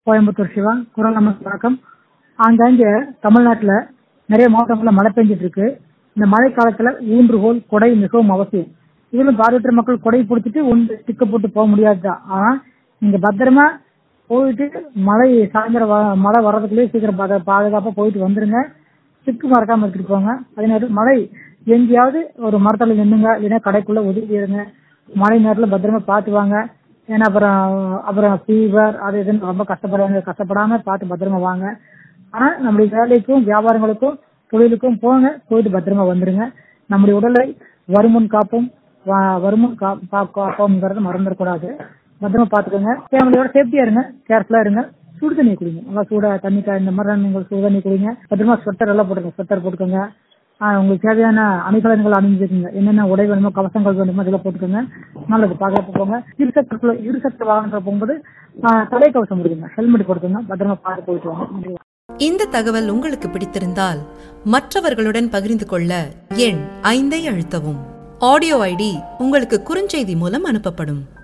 கோயம்புத்தூர் சிவா குரல் நமக்கு வணக்கம் ஆங்காங்கே தமிழ்நாட்டுல நிறைய மாவட்டங்கள்ல மழை பெஞ்சிட்டு இருக்கு இந்த மழை காலத்துல ஊன்றுகோல் கொடை மிகவும் அவசியம் இதிலும் பாதித்த மக்கள் கொடை பிடிச்சிட்டு ஒன்று ஸ்டிக்க போட்டு போக முடியாதுதான் ஆனா நீங்க பத்திரமா போயிட்டு மழை சாயந்தரம் வ- மழை வர்றதுக்குள்ளே சீக்கிரம் பாத- பாதுகாப்பா போயிட்டு வந்துருங்க ஸ்டிக்கு மறக்காம எடுத்துட்டு போங்க அதே நேரத்தில் மழை எங்கேயாவது ஒரு மரத்துல நின்னுங்க இல்லைன்னா கடைக்குள்ள ஒதுக்கி இருங்க மழை நேரத்துல பத்திரமா பார்த்து வாங்க ஏன்னா அப்புறம் அப்புறம் ஃபீவர் அது இதுன்னு ரொம்ப கஷ்டப்படுவாங்க கஷ்டப்படாம பார்த்து பத்திரமா வாங்க ஆனா நம்முடைய வேலைக்கும் வியாபாரங்களுக்கும் தொழிலுக்கும் போங்க போயிட்டு பத்திரமா வந்துருங்க நம்முடைய உடலை வருமுன் காப்போம் வ- வருமுன் கா- பா- காப்போம்ங்கிறத மறந்துடக்கூடாது பத்திரமா பாத்துக்கோங்க ஃபேமிலியோட சேஃப்டியா இருங்க கேர்ஃபுல்லா இருங்க சுடு தண்ணி குடிங்க நல்லா சூடா தண்ணி கா- இந்த மாதிரி நீங்கள் சுடு தண்ணி குடிங்க பத்திரமா ஸ்வெட்டர் எல்லாம் போட்டுங்க ஸ்வெட்டர் போட்டுக்கோங்க ஆஹ் உங்களுக்கு தேவையான அணிகலன்கள் அணிஞ்சுக்கோங்க என்னென்ன உடை வேணுமோ கவசங்கள் வேணுமோ அதெல்லாம் போட்டுக்கோங்க நல்லது பாதுகாப்பு போங்க இருசக்கர இருசக்கர வாகனத்தில் போகும்போது ஆஹ் தலைக்கவசம் முடியுங்க ஹெல்மெட் போட்டுக்கோங்க பத்திரமா பார்த்து போயிட்டு வாங்க நன்றி. இந்த தகவல் உங்களுக்கு பிடித்திருந்தால் மற்றவர்களுடன் பகிர்ந்து கொள்ள எண் ஐந்தை அழுத்தவும் ஆடியோ ஐடி உங்களுக்கு குறுஞ்செய்தி மூலம் அனுப்பப்படும்